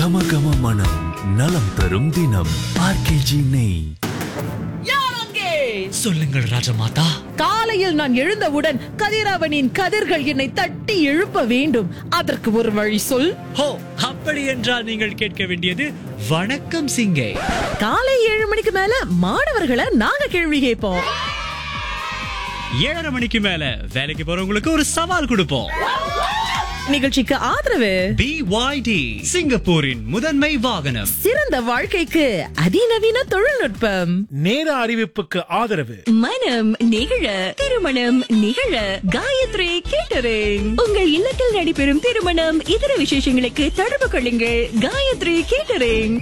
கம கம மனம் நலம் தரும் தினம் ஆர்கேஜி நெய் சொல்லுங்கள் ராஜமாதா காலையில் நான் எழுந்தவுடன் கதிரவனின் கதிர்கள் என்னை தட்டி எழுப்ப வேண்டும் அதற்கு ஒரு வழி சொல் ஹோ அப்படி என்றால் நீங்கள் கேட்க வேண்டியது வணக்கம் சிங்கே காலை ஏழு மணிக்கு மேல மாணவர்களை நாங்க கேள்வி கேட்போம் ஏழரை மணிக்கு மேல வேலைக்கு போறவங்களுக்கு ஒரு சவால் கொடுப்போம் நிகழ்ச்சிக்கு ஆதரவு பிஒய்டி சிங்கப்பூரின் முதன்மை வாகனம் சிறந்த வாழ்க்கைக்கு அதிநவீன தொழில்நுட்பம் நேர அறிவிப்புக்கு ஆதரவு மனம் நிகழ திருமணம் நிகழ காயத்ரி கேட்டரிங் உங்கள் இல்லத்தில் நடைபெறும் திருமணம் இதர விசேஷங்களுக்கு தொடர்பு கொள்ளுங்கள் காயத்ரி கேட்டரிங்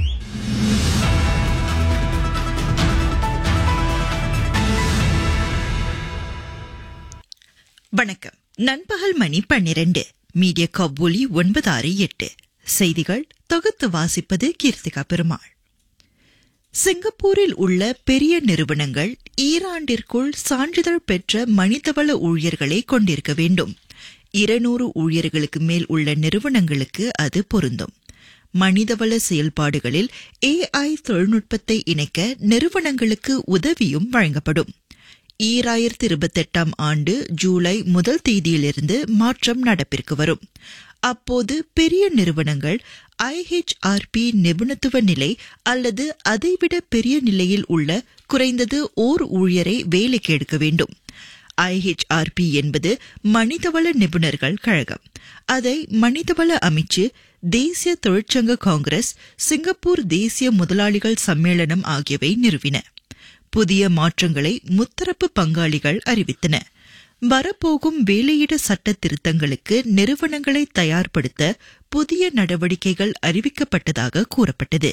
வணக்கம் நண்பகல் மணி பன்னிரண்டு மீடியா கபூலி ஒன்பது ஆறு எட்டு செய்திகள் தொகுத்து வாசிப்பது கீர்த்திகா பெருமாள் சிங்கப்பூரில் உள்ள பெரிய நிறுவனங்கள் ஈராண்டிற்குள் சான்றிதழ் பெற்ற மனிதவள ஊழியர்களை கொண்டிருக்க வேண்டும் இருநூறு ஊழியர்களுக்கு மேல் உள்ள நிறுவனங்களுக்கு அது பொருந்தும் மனிதவள செயல்பாடுகளில் ஏஐ தொழில்நுட்பத்தை இணைக்க நிறுவனங்களுக்கு உதவியும் வழங்கப்படும் ஈராயிரத்தி இருபத்தெட்டாம் ஆண்டு ஜூலை முதல் தேதியிலிருந்து மாற்றம் நடப்பிற்கு வரும் அப்போது பெரிய நிறுவனங்கள் ஐஹெச்ஆர்பி நிபுணத்துவ நிலை அல்லது அதைவிட பெரிய நிலையில் உள்ள குறைந்தது ஓர் ஊழியரை வேலைக்கு எடுக்க வேண்டும் ஐஹெச்ஆர்பி என்பது மனிதவள நிபுணர்கள் கழகம் அதை மனிதவள அமைச்சு தேசிய தொழிற்சங்க காங்கிரஸ் சிங்கப்பூர் தேசிய முதலாளிகள் சம்மேளனம் ஆகியவை நிறுவின புதிய மாற்றங்களை முத்தரப்பு பங்காளிகள் அறிவித்தன வரப்போகும் வேலையிட சட்ட திருத்தங்களுக்கு நிறுவனங்களை தயார்படுத்த புதிய நடவடிக்கைகள் அறிவிக்கப்பட்டதாக கூறப்பட்டது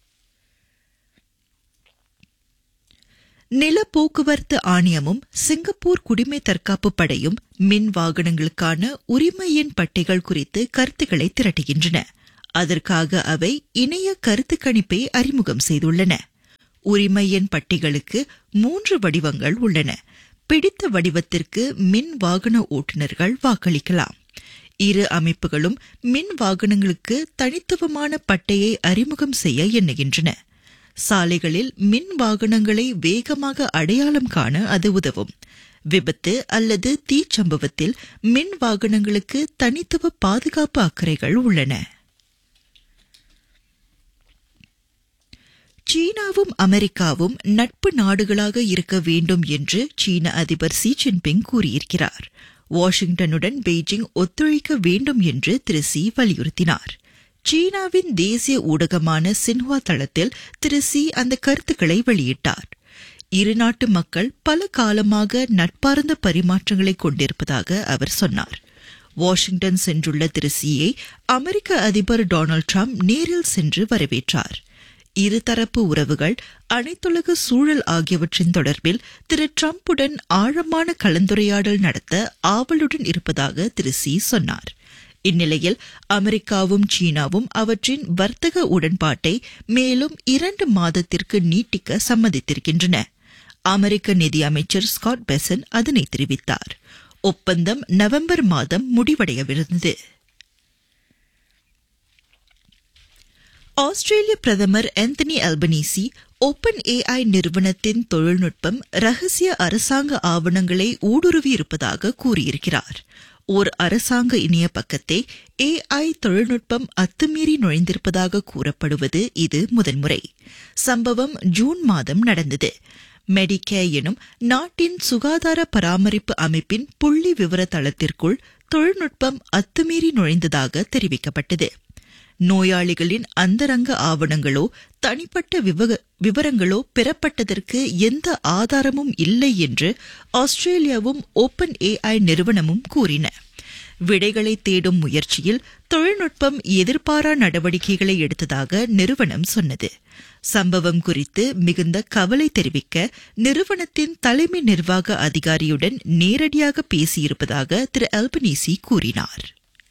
நில போக்குவரத்து ஆணையமும் சிங்கப்பூர் குடிமை தற்காப்பு படையும் மின் வாகனங்களுக்கான உரிமை எண் பட்டிகள் குறித்து கருத்துக்களை திரட்டுகின்றன அதற்காக அவை இணைய கருத்து கணிப்பை அறிமுகம் செய்துள்ளன உரிமை எண் பட்டிகளுக்கு மூன்று வடிவங்கள் உள்ளன பிடித்த வடிவத்திற்கு மின் வாகன ஓட்டுநர்கள் வாக்களிக்கலாம் இரு அமைப்புகளும் மின் வாகனங்களுக்கு தனித்துவமான பட்டையை அறிமுகம் செய்ய எண்ணுகின்றன சாலைகளில் மின் வாகனங்களை வேகமாக அடையாளம் காண அது உதவும் விபத்து அல்லது தீச்சம்பவத்தில் மின் வாகனங்களுக்கு தனித்துவ பாதுகாப்பு அக்கறைகள் உள்ளன சீனாவும் அமெரிக்காவும் நட்பு நாடுகளாக இருக்க வேண்டும் என்று சீன அதிபர் சி ஜின்பிங் கூறியிருக்கிறார் வாஷிங்டனுடன் பெய்ஜிங் ஒத்துழைக்க வேண்டும் என்று திரு சி வலியுறுத்தினார் சீனாவின் தேசிய ஊடகமான சின்ஹுவா தளத்தில் திரு சி அந்த கருத்துக்களை வெளியிட்டார் இரு நாட்டு மக்கள் பல காலமாக நட்பார்ந்த பரிமாற்றங்களை கொண்டிருப்பதாக அவர் சொன்னார் வாஷிங்டன் சென்றுள்ள திரு சியை அமெரிக்க அதிபர் டொனால்டு டிரம்ப் நேரில் சென்று வரவேற்றார் இருதரப்பு உறவுகள் அனைத்துலக சூழல் ஆகியவற்றின் தொடர்பில் திரு டிரம்புடன் ஆழமான கலந்துரையாடல் நடத்த ஆவலுடன் இருப்பதாக திரு சி சொன்னார் இந்நிலையில் அமெரிக்காவும் சீனாவும் அவற்றின் வர்த்தக உடன்பாட்டை மேலும் இரண்டு மாதத்திற்கு நீட்டிக்க சம்மதித்திருக்கின்றன அமெரிக்க நிதி அமைச்சர் ஸ்காட் பெசன் அதனை தெரிவித்தார் ஒப்பந்தம் நவம்பர் மாதம் முடிவடையவிருந்தது ஆஸ்திரேலிய பிரதமர் ஆந்தனி அல்பனீசி ஓபன் ஏஐ நிறுவனத்தின் தொழில்நுட்பம் ரகசிய அரசாங்க ஆவணங்களை ஊடுருவி இருப்பதாக கூறியிருக்கிறார் ஓர் அரசாங்க இணைய பக்கத்தை ஏஐ தொழில்நுட்பம் அத்துமீறி நுழைந்திருப்பதாக கூறப்படுவது இது முதன்முறை சம்பவம் ஜூன் மாதம் நடந்தது மெடிகே எனும் நாட்டின் சுகாதார பராமரிப்பு அமைப்பின் புள்ளி விவர தளத்திற்குள் தொழில்நுட்பம் அத்துமீறி நுழைந்ததாக தெரிவிக்கப்பட்டது நோயாளிகளின் அந்தரங்க ஆவணங்களோ தனிப்பட்ட விவரங்களோ பெறப்பட்டதற்கு எந்த ஆதாரமும் இல்லை என்று ஆஸ்திரேலியாவும் ஓபன் ஏஐ நிறுவனமும் கூறின விடைகளை தேடும் முயற்சியில் தொழில்நுட்பம் எதிர்பாரா நடவடிக்கைகளை எடுத்ததாக நிறுவனம் சொன்னது சம்பவம் குறித்து மிகுந்த கவலை தெரிவிக்க நிறுவனத்தின் தலைமை நிர்வாக அதிகாரியுடன் நேரடியாக பேசியிருப்பதாக திரு அல்பனீசி கூறினார்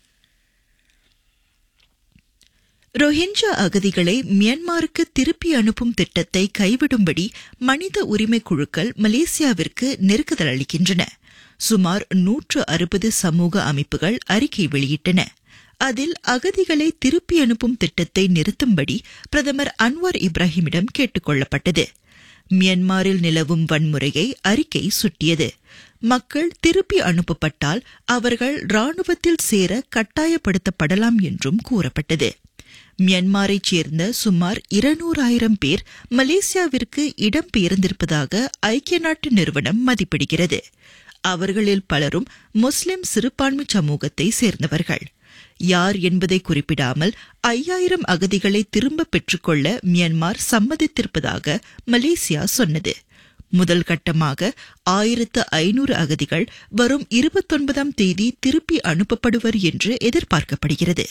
ரோஹிஞ்சா அகதிகளை மியான்மருக்கு திருப்பி அனுப்பும் திட்டத்தை கைவிடும்படி மனித உரிமை குழுக்கள் மலேசியாவிற்கு நெருக்குதல் அளிக்கின்றன சுமார் நூற்று அறுபது சமூக அமைப்புகள் அறிக்கை வெளியிட்டன அதில் அகதிகளை திருப்பி அனுப்பும் திட்டத்தை நிறுத்தும்படி பிரதமர் அன்வார் இப்ராஹிமிடம் கேட்டுக் கொள்ளப்பட்டது மியன்மாரில் நிலவும் வன்முறையை அறிக்கை சுட்டியது மக்கள் திருப்பி அனுப்பப்பட்டால் அவர்கள் ராணுவத்தில் சேர கட்டாயப்படுத்தப்படலாம் என்றும் கூறப்பட்டது மியன்மாரைச் சேர்ந்த சுமார் இருநூறாயிரம் பேர் மலேசியாவிற்கு இடம்பெயர்ந்திருப்பதாக ஐக்கிய நாட்டு நிறுவனம் மதிப்பிடுகிறது அவர்களில் பலரும் முஸ்லிம் சிறுபான்மை சமூகத்தை சேர்ந்தவர்கள் யார் என்பதை குறிப்பிடாமல் ஐயாயிரம் அகதிகளை திரும்ப பெற்றுக்கொள்ள மியான்மார் சம்மதித்திருப்பதாக மலேசியா சொன்னது முதல் கட்டமாக ஆயிரத்து ஐநூறு அகதிகள் வரும் இருபத்தொன்பதாம் தேதி திருப்பி அனுப்பப்படுவர் என்று எதிர்பார்க்கப்படுகிறது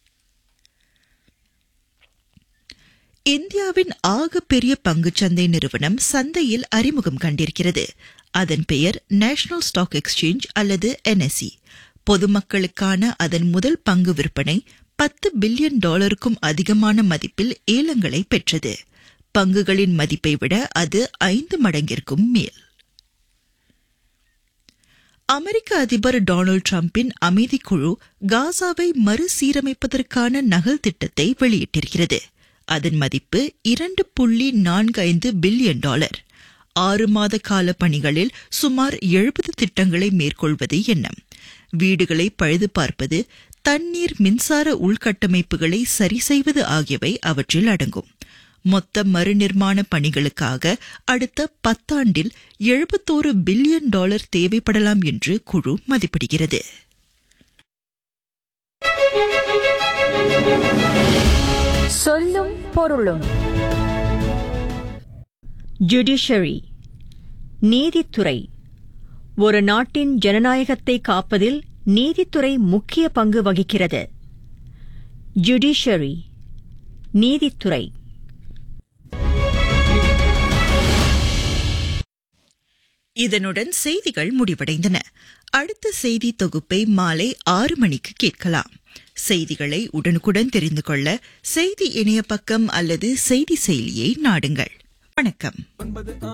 இந்தியாவின் ஆகப்பெரிய பங்குச்சந்தை நிறுவனம் சந்தையில் அறிமுகம் கண்டிருக்கிறது அதன் பெயர் நேஷனல் ஸ்டாக் எக்ஸ்சேஞ்ச் அல்லது என்எஸ்சி பொதுமக்களுக்கான அதன் முதல் பங்கு விற்பனை பத்து பில்லியன் டாலருக்கும் அதிகமான மதிப்பில் ஏலங்களை பெற்றது பங்குகளின் மதிப்பை விட அது ஐந்து மடங்கிற்கும் மேல் அமெரிக்க அதிபர் டொனால்டு டிரம்பின் அமைதி குழு காசாவை மறுசீரமைப்பதற்கான நகல் திட்டத்தை வெளியிட்டிருக்கிறது அதன் மதிப்பு இரண்டு புள்ளி நான்கு ஐந்து பில்லியன் டாலர் ஆறு மாத கால பணிகளில் சுமார் எழுபது திட்டங்களை மேற்கொள்வது எண்ணம் வீடுகளை பழுது பார்ப்பது தண்ணீர் மின்சார உள்கட்டமைப்புகளை சரி செய்வது ஆகியவை அவற்றில் அடங்கும் மொத்த மறுநிர்மாண பணிகளுக்காக அடுத்த பத்தாண்டில் எழுபத்தோரு பில்லியன் டாலர் தேவைப்படலாம் என்று குழு மதிப்பிடுகிறது சொல்லும் பொருளும் ஜுடிஷரி நீதித்துறை ஒரு நாட்டின் ஜனநாயகத்தை காப்பதில் நீதித்துறை முக்கிய பங்கு வகிக்கிறது ஜுடிஷரி நீதித்துறை இதனுடன் செய்திகள் முடிவடைந்தன அடுத்த செய்தி தொகுப்பை மாலை ஆறு மணிக்கு கேட்கலாம் செய்திகளை உடனுக்குடன் தெரிந்து கொள்ள செய்தி இணைய பக்கம் அல்லது செய்தி செயலியை நாடுங்கள் வணக்கம்